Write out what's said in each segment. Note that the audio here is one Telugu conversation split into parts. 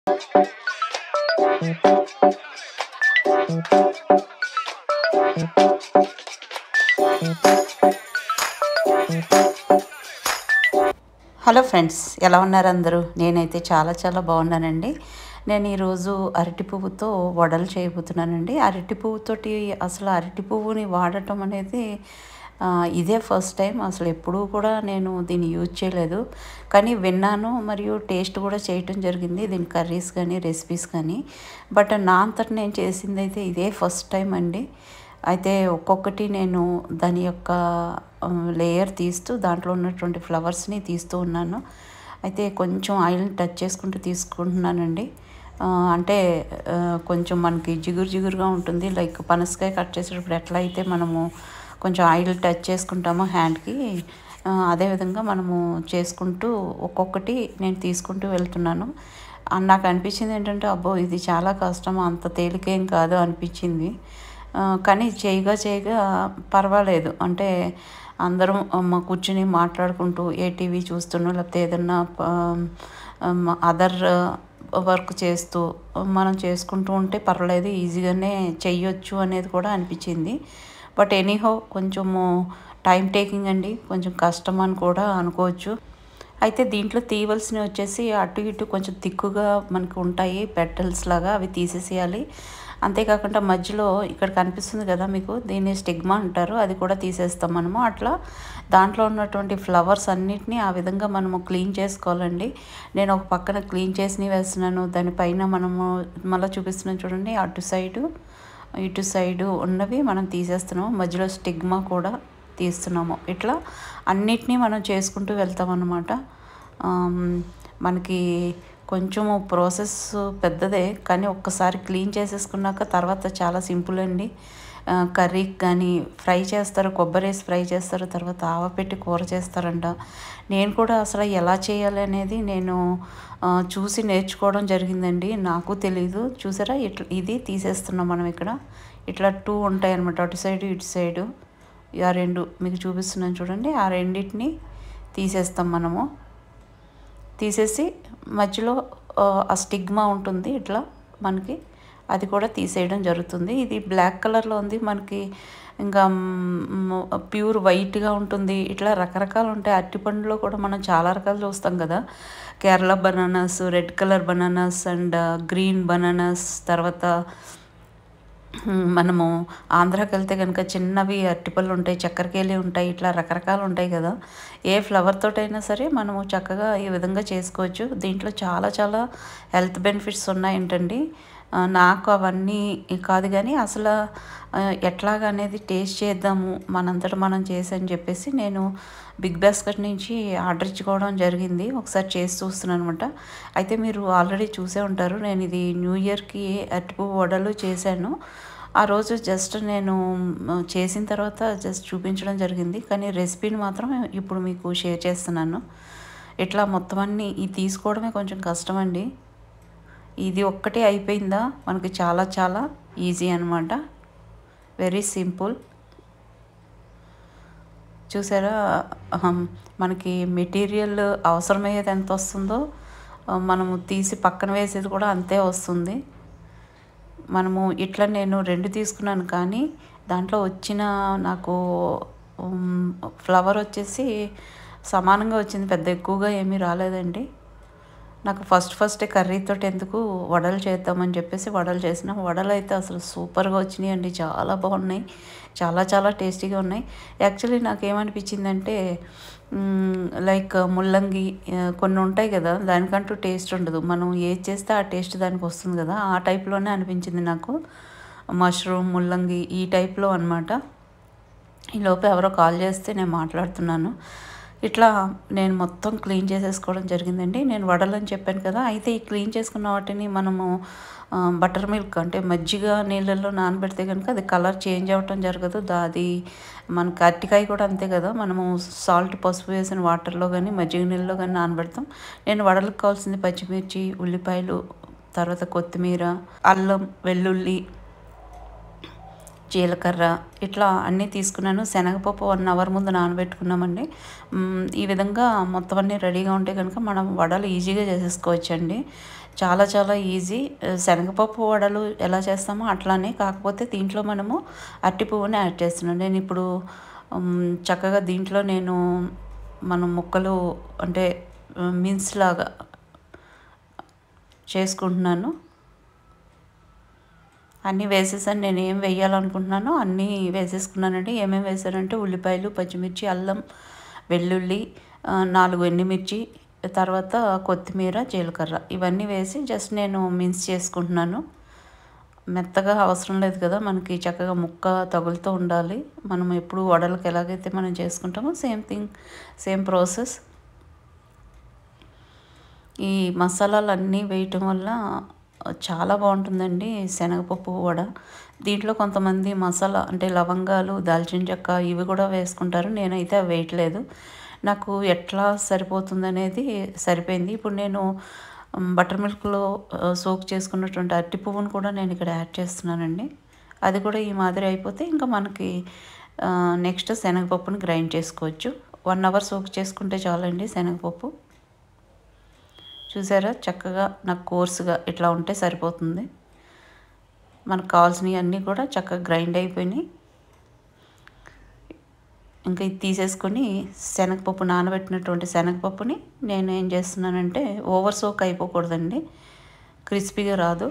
హలో ఫ్రెండ్స్ ఎలా ఉన్నారు అందరూ నేనైతే చాలా చాలా బాగున్నానండి నేను ఈరోజు అరటి పువ్వుతో వడలు చేయబోతున్నానండి అరటి పువ్వుతోటి అసలు అరటి పువ్వుని వాడటం అనేది ఆ, ఇదే ఫస్ట్ టైం అసలు ఎప్పుడూ కూడా నేను దీన్ని యూజ్ చేయలేదు కానీ విన్నాను మరియు టేస్ట్ కూడా చేయటం జరిగింది దీని కర్రీస్ కానీ రెసిపీస్ కానీ బట్ నా అంతట నేను చేసింది అయితే ఇదే ఫస్ట్ టైం అండి అయితే ఒక్కొక్కటి నేను దాని యొక్క లేయర్ తీస్తూ దాంట్లో ఉన్నటువంటి ఫ్లవర్స్ని తీస్తూ ఉన్నాను అయితే కొంచెం ఆయిల్ టచ్ చేసుకుంటూ తీసుకుంటున్నానండి ఆ, అంటే ఆ, కొంచెం మనకి జిగురు జిగురుగా ఉంటుంది లైక్ పనసకాయ కట్ చేసేటప్పుడు ఎట్లా అయితే మనము కొంచెం ఆయిల్ టచ్ చేసుకుంటామో హ్యాండ్కి ఆ, అదేవిధంగా మనము చేసుకుంటూ ఒక్కొక్కటి నేను తీసుకుంటూ వెళ్తున్నాను ఆ, నాకు అనిపించింది ఏంటంటే అబ్బో ఇది చాలా కష్టం అంత తేలికేం కాదు అనిపించింది ఆ, కానీ చేయగా చేయగా పర్వాలేదు అంటే అందరం మా కూర్చుని మాట్లాడుకుంటూ ఏ టీవీ చూస్తున్నో లేకపోతే ఏదన్నా అదర్ వర్క్ చేస్తూ మనం చేసుకుంటూ ఉంటే పర్వాలేదు ఈజీగానే చెయ్యొచ్చు అనేది కూడా అనిపించింది బట్ ఎనీహో కొంచెము టైం టేకింగ్ అండి కొంచెం కష్టం అని కూడా అనుకోవచ్చు అయితే దీంట్లో తీయవలసినవి వచ్చేసి అటు ఇటు కొంచెం తిక్కుగా మనకు ఉంటాయి పెటల్స్ లాగా అవి తీసేసేయాలి అంతేకాకుండా మధ్యలో ఇక్కడ కనిపిస్తుంది కదా మీకు దీన్ని స్టిగ్మా అంటారు అది కూడా తీసేస్తాం మనము అట్లా దాంట్లో ఉన్నటువంటి ఫ్లవర్స్ అన్నిటినీ ఆ విధంగా మనము క్లీన్ చేసుకోవాలండి నేను ఒక పక్కన క్లీన్ చేసి వేస్తున్నాను దానిపైన మనము మళ్ళీ చూపిస్తున్నాను చూడండి అటు సైడు ఇటు సైడు ఉన్నవి మనం తీసేస్తున్నాము మధ్యలో స్టిగ్మా కూడా తీస్తున్నాము ఇట్లా అన్నిటినీ మనం చేసుకుంటూ వెళ్తాం అన్నమాట ఆమ్, మనకి కొంచెము ప్రాసెస్ పెద్దదే కానీ ఒక్కసారి క్లీన్ చేసేసుకున్నాక తర్వాత చాలా సింపుల్ అండి ఆ, కర్రీకి కానీ ఫ్రై చేస్తారు కొబ్బరి వేసి ఫ్రై చేస్తారు తర్వాత ఆవ పెట్టి కూర చేస్తారంట నేను కూడా అసలు ఎలా చేయాలి అనేది నేను ఆ, చూసి నేర్చుకోవడం జరిగిందండి నాకు తెలీదు చూసారా ఇట్లా ఇది తీసేస్తున్నాం మనం ఇక్కడ ఇట్లా టూ ఉంటాయి అనమాట అటు సైడు ఇటు సైడు ఆ రెండు మీకు చూపిస్తున్నాను చూడండి ఆ రెండింటిని తీసేస్తాం మనము తీసేసి మధ్యలో ఆ, ఆ స్టిగ్మా ఉంటుంది ఇట్లా మనకి అది కూడా తీసేయడం జరుగుతుంది ఇది బ్లాక్ కలర్లో ఉంది మనకి ఇంకా ప్యూర్ వైట్గా ఉంటుంది ఇట్లా రకరకాలు ఉంటాయి అరటిపండులో కూడా మనం చాలా రకాలు చూస్తాం కదా Kerala bananas red colour bananas and green bananas తర్వాత మ్, మనము ఆంధ్రాకి వెళ్తే కనుక చిన్నవి అరటిపళ్ళు ఉంటాయి చక్కెరకేళి ఉంటాయి ఇట్లా రకరకాలు ఉంటాయి కదా ఏ ఫ్లవర్ తోటైనా సరే మనము చక్కగా ఈ విధంగా చేసుకోవచ్చు దీంట్లో చాలా చాలా హెల్త్ బెనిఫిట్స్ ఉన్నాయంటండి ఆ, నాకు అవన్నీ కాదు కానీ అసలు ఆ, ఎట్లాగా అనేది టేస్ట్ చేద్దాము మనంతట మనం చేసి అని చెప్పేసి నేను బిగ్ బాస్కెట్ నుంచి ఆర్డర్ ఇచ్చుకోవడం జరిగింది ఒకసారి చేసి చూస్తున్నాను అనమాట అయితే మీరు ఆల్రెడీ చూసే ఉంటారు నేను ఇది న్యూ ఇయర్కి అరటిపువ్వు వడలు చేశాను ఆ రోజు జస్ట్ నేను మ్, చేసిన తర్వాత జస్ట్ చూపించడం జరిగింది కానీ రెసిపీని మాత్రం ఇప్పుడు మీకు షేర్ చేస్తున్నాను ఇట్లా మొత్తం అన్నీ ఇది తీసుకోవడమే కొంచెం కష్టం అండి ఇది ఒక్కటే అయిపోయిందా మనకి చాలా చాలా ఈజీ అనమాట వెరీ సింపుల్ చూసారా అహం, మనకి మెటీరియల్ అవసరమయ్యేది ఎంత వస్తుందో ఆ, మనము తీసి పక్కన వేసేది కూడా అంతే వస్తుంది మనము ఇట్లా నేను రెండు తీసుకున్నాను కానీ దాంట్లో వచ్చిన నాకు ఉమ్, ఫ్లవర్ వచ్చేసి సమానంగా వచ్చింది పెద్ద ఎక్కువగా ఏమీ రాలేదండి నాకు ఫస్ట్ ఫస్ట్ కర్రీతో ఎందుకు వడలు చేద్దామని చెప్పేసి వడలు చేసిన వడలు అయితే అసలు సూపర్గా వచ్చినాయి అండి చాలా బాగున్నాయి చాలా చాలా టేస్టీగా ఉన్నాయి యాక్చువల్లీ నాకు ఏమనిపించిందంటే మ్, లైక్ ముల్లంగి ఆ, కొన్ని ఉంటాయి కదా దానికంటూ టేస్ట్ ఉండదు మనం ఏది చేస్తే ఆ టేస్ట్ దానికి వస్తుంది కదా ఆ టైప్లోనే అనిపించింది నాకు మష్రూమ్ ముల్లంగి ఈ టైప్లో అనమాట ఈలోపు ఎవరో కాల్ చేస్తే నేను మాట్లాడుతున్నాను ఇట్లా నేను మొత్తం క్లీన్ చేసేసుకోవడం జరిగిందండి నేను వడలని చెప్పాను కదా అయితే ఈ క్లీన్ చేసుకున్న వాటిని మనము ఆ, బటర్ మిల్క్ అంటే మజ్జిగ నీళ్ళల్లో నానబెడితే కనుక అది కలర్ చేంజ్ అవ్వటం జరగదు దా అది మనకి అరటికాయ కూడా అంతే కదా మనము సాల్ట్ పసుపు వేసిన వాటర్లో కానీ మజ్జిగ నీళ్ళలో కానీ నానబెడతాం నేను వడలకు కావాల్సింది పచ్చిమిర్చి ఉల్లిపాయలు తర్వాత కొత్తిమీర అల్లం వెల్లుల్లి జీలకర్ర ఇట్లా అన్నీ తీసుకున్నాను శనగపప్పు వన్ అవర్ ముందు నానబెట్టుకున్నామండి మ్, ఈ విధంగా మొత్తం అన్నీ రెడీగా ఉంటే కనుక మనం వడలు ఈజీగా చేసేసుకోవచ్చండి చాలా చాలా ఈజీ శనగపప్పు వడలు ఎలా చేస్తామో అట్లానే కాకపోతే దీంట్లో మనము అరటి పువ్వుని యాడ్ చేస్తున్నాం నేను ఇప్పుడు ఉమ్, చక్కగా దీంట్లో నేను మనం ముక్కలు అంటే మిన్స్ లాగా చేసుకుంటున్నాను అన్నీ వేసేసాను నేను ఏం వేయాలనుకుంటున్నానో అన్నీ వేసేసుకున్నానండి ఏమేమి వేసానంటే ఉల్లిపాయలు పచ్చిమిర్చి అల్లం వెల్లుల్లి ఆ, నాలుగు ఎండుమిర్చి తర్వాత కొత్తిమీర జీలకర్ర ఇవన్నీ వేసి జస్ట్ నేను మిన్స్ చేసుకుంటున్నాను మెత్తగా అవసరం లేదు కదా మనకి చక్కగా ముక్క తగులుతూ ఉండాలి మనం ఎప్పుడు వడలకు ఎలాగైతే మనం చేసుకుంటామో సేమ్ థింగ్ సేమ్ ప్రాసెస్ ఈ మసాలాలు అన్నీ వేయటం వల్ల చాలా బాగుంటుందండి శనగపప్పు వడ దీంట్లో కొంతమంది మసాలా అంటే లవంగాలు దాల్చిన చెక్క ఇవి కూడా వేసుకుంటారు నేనైతే అవి వేయట్లేదు నాకు ఎట్లా సరిపోతుంది అనేది సరిపోయింది ఇప్పుడు నేను బటర్ మిల్క్లో సోక్ చేసుకున్నటువంటి అరటి పువ్వును కూడా నేను ఇక్కడ యాడ్ చేస్తున్నానండి అది కూడా ఈ మాదిరి అయిపోతే ఇంకా మనకి నెక్స్ట్ శనగపప్పుని గ్రైండ్ చేసుకోవచ్చు వన్ అవర్ సోక్ చేసుకుంటే చాలండి శనగపప్పు చూసారా చక్కగా నాకు కోర్సుగా ఇట్లా ఉంటే సరిపోతుంది మనకు కావాల్సినవి అన్నీ కూడా చక్కగా గ్రైండ్ అయిపోయినాయి ఇంకా ఇది తీసేసుకొని శనగపప్పు నానబెట్టినటువంటి శనగపప్పుని నేను ఏం చేస్తున్నానంటే ఓవర్ సోక్ అయిపోకూడదండి క్రిస్పీగా రాదు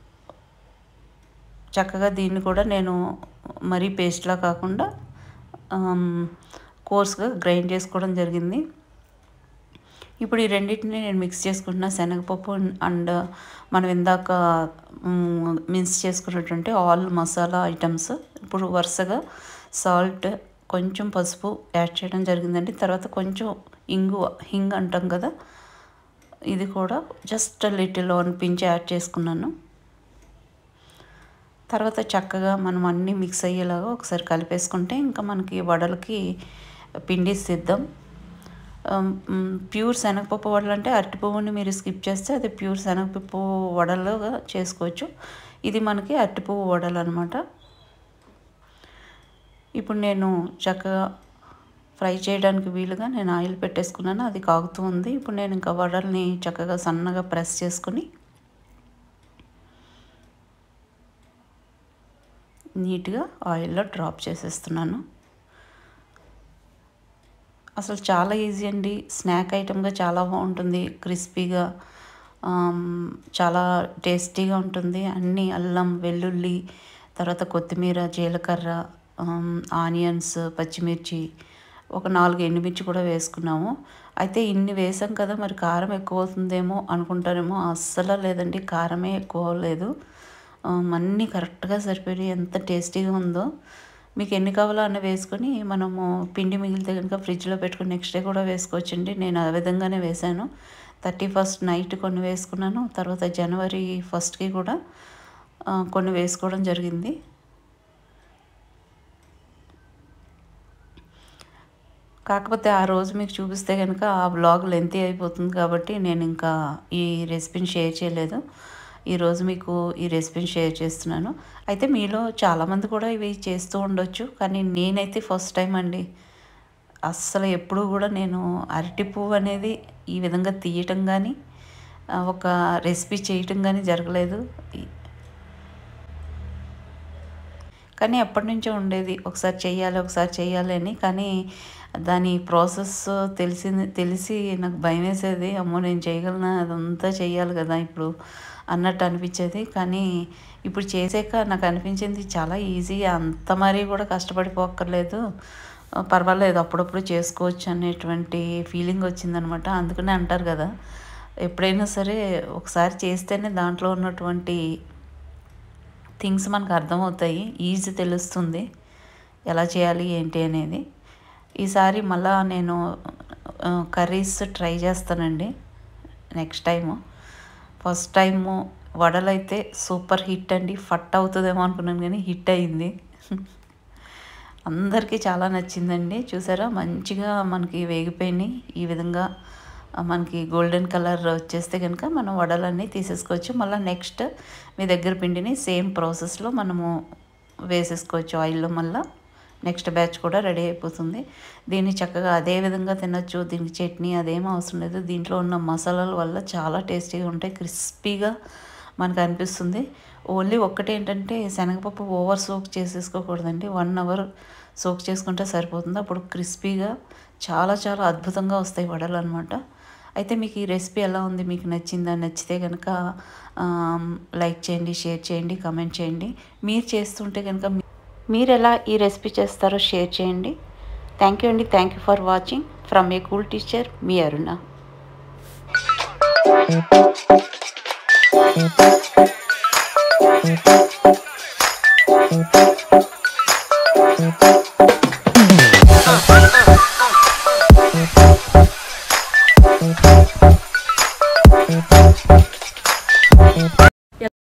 చక్కగా దీన్ని కూడా నేను మరీ పేస్ట్లా కాకుండా కోర్స్గా గ్రైండ్ చేసుకోవడం జరిగింది ఇప్పుడు ఈ రెండింటిని నేను మిక్స్ చేసుకుంటున్న శనగపప్పు అండ్ మనం ఇందాక మిక్స్ చేసుకున్నటువంటి ఆల్ మసాలా ఐటమ్స్ ఇప్పుడు వరుసగా సాల్ట్ కొంచెం పసుపు యాడ్ చేయడం జరిగిందండి తర్వాత కొంచెం ఇంగు హింగ్ అంటాం కదా ఇది కూడా just little one pinch add చేసుకున్నాను తర్వాత చక్కగా మనం అన్నీ మిక్స్ అయ్యేలాగా ఒకసారి కలిపేసుకుంటే ఇంకా మనకి వడలకి పిండి సిద్ధం ప్యూర్ శనగపప్పు వడలు అంటే అరటి పువ్వుని మీరు స్కిప్ చేస్తే అది ప్యూర్ శనగపప్పు వడలుగా చేసుకోవచ్చు ఇది మనకి అరటి పువ్వు వడలు అనమాట ఇప్పుడు నేను చక్కగా ఫ్రై చేయడానికి వీలుగా నేను ఆయిల్ పెట్టేసుకున్నాను అది కాగుతూ ఉంది ఇప్పుడు నేను ఇంకా వడల్ని చక్కగా సన్నగా ప్రెస్ చేసుకుని నీట్గా ఆయిల్లో డ్రాప్ చేసేస్తున్నాను అసలు చాలా ఈజీ అండి స్నాక్ ఐటమ్గా చాలా బాగుంటుంది క్రిస్పీగా చాలా టేస్టీగా ఉంటుంది అన్నీ అల్లం వెల్లుల్లి తర్వాత కొత్తిమీర జీలకర్ర ఆనియన్స్ పచ్చిమిర్చి ఒక నాలుగు ఎండుమిర్చి కూడా వేసుకున్నాము అయితే ఇన్ని వేసాం కదా మరి కారం ఎక్కువ అవుతుందేమో అనుకుంటారేమో అస్సలు లేదండి కారమే ఎక్కువ లేదు అన్నీ కరెక్ట్గా సరిపోయి ఎంత టేస్టీగా ఉందో మీకు ఎన్ని కావాలో అన్నీ వేసుకొని మనము పిండి మిగిలితే కనుక ఫ్రిడ్జ్లో పెట్టుకుని నెక్స్ట్ డే కూడా వేసుకోవచ్చండి నేను ఆ విధంగానే వేశాను థర్టీ ఫస్ట్ నైట్ కొన్ని వేసుకున్నాను తర్వాత జనవరి ఫస్ట్కి కూడా కొన్ని వేసుకోవడం జరిగింది కాకపోతే ఆ రోజు మీకు చూపిస్తే కనుక ఆ బ్లాగ్ లెంతీ అయిపోతుంది కాబట్టి నేను ఇంకా ఈ రెసిపీని షేర్ చేయలేదు ఈరోజు మీకు ఈ రెసిపీని షేర్ చేస్తున్నాను అయితే మీలో చాలామంది కూడా ఇవి చేస్తూ ఉండొచ్చు కానీ నేనైతే ఫస్ట్ టైం అండి అస్సలు ఎప్పుడూ కూడా నేను అరటి పువ్వు అనేది ఈ విధంగా తీయటం కానీ ఒక రెసిపీ చేయటం కానీ జరగలేదు కానీ ఎప్పటి నుంచో ఉండేది ఒకసారి చెయ్యాలి ఒకసారి చెయ్యాలి అని కానీ దాని ప్రాసెస్ తెలిసింది తెలిసి నాకు భయం వేసేది అమ్మో నేను చేయగలనా అదంతా చెయ్యాలి కదా ఇప్పుడు అన్నట్టు అనిపించేది కానీ ఇప్పుడు చేసాక నాకు అనిపించింది చాలా ఈజీ అంత మరీ కూడా కష్టపడిపోక్కర్లేదు పర్వాలేదు అప్పుడప్పుడు చేసుకోవచ్చు అనేటువంటి ఫీలింగ్ వచ్చిందనమాట అందుకనే అంటారు కదా ఎప్పుడైనా సరే ఒకసారి చేస్తేనే దాంట్లో ఉన్నటువంటి థింగ్స్ మనకు అర్థమవుతాయి ఈజీ తెలుస్తుంది ఎలా చేయాలి ఏంటి అనేది ఈసారి మళ్ళా నేను కర్రీస్ ట్రై చేస్తానండి నెక్స్ట్ టైము ఫస్ట్ టైము వడలైతే సూపర్ హిట్ అండి ఫట్ అవుతుందేమో అనుకున్నాను కానీ హిట్ అయింది అందరికీ చాలా నచ్చిందండి చూసారా మంచిగా మనకి వేగిపోయినాయి ఈ విధంగా మనకి గోల్డెన్ కలర్ వచ్చేస్తే కనుక మనం వడలన్నీ తీసేసుకోవచ్చు మళ్ళీ నెక్స్ట్ మీ దగ్గర పిండిని సేమ్ ప్రాసెస్లో మనము వేసేసుకోవచ్చు ఆయిల్లో మళ్ళీ నెక్స్ట్ బ్యాచ్ కూడా రెడీ అయిపోతుంది దీన్ని చక్కగా అదే విధంగా తినొచ్చు దీనికి చట్నీ అదేం అవసరం లేదు దీంట్లో ఉన్న మసాలాల వల్ల చాలా టేస్టీగా ఉంటాయి క్రిస్పీగా మనకు అనిపిస్తుంది ఓన్లీ ఒక్కటి ఏంటంటే శనగపప్పు ఓవర్ సోక్ చేసేసుకోకూడదండి వన్ అవర్ సోక్ చేసుకుంటే సరిపోతుంది అప్పుడు క్రిస్పీగా చాలా చాలా అద్భుతంగా వస్తాయి వడలు అనమాట అయితే మీకు ఈ రెసిపీ ఎలా ఉంది మీకు నచ్చిందా నచ్చితే కనుక లైక్ చేయండి షేర్ చేయండి కమెంట్ చేయండి మీరు చేస్తుంటే కనుక మీరు ఎలా ఈ రెసిపీ చేస్తారో షేర్ చేయండి థ్యాంక్ యూ అండి thank you for watching from a cool teacher మీ అరుణ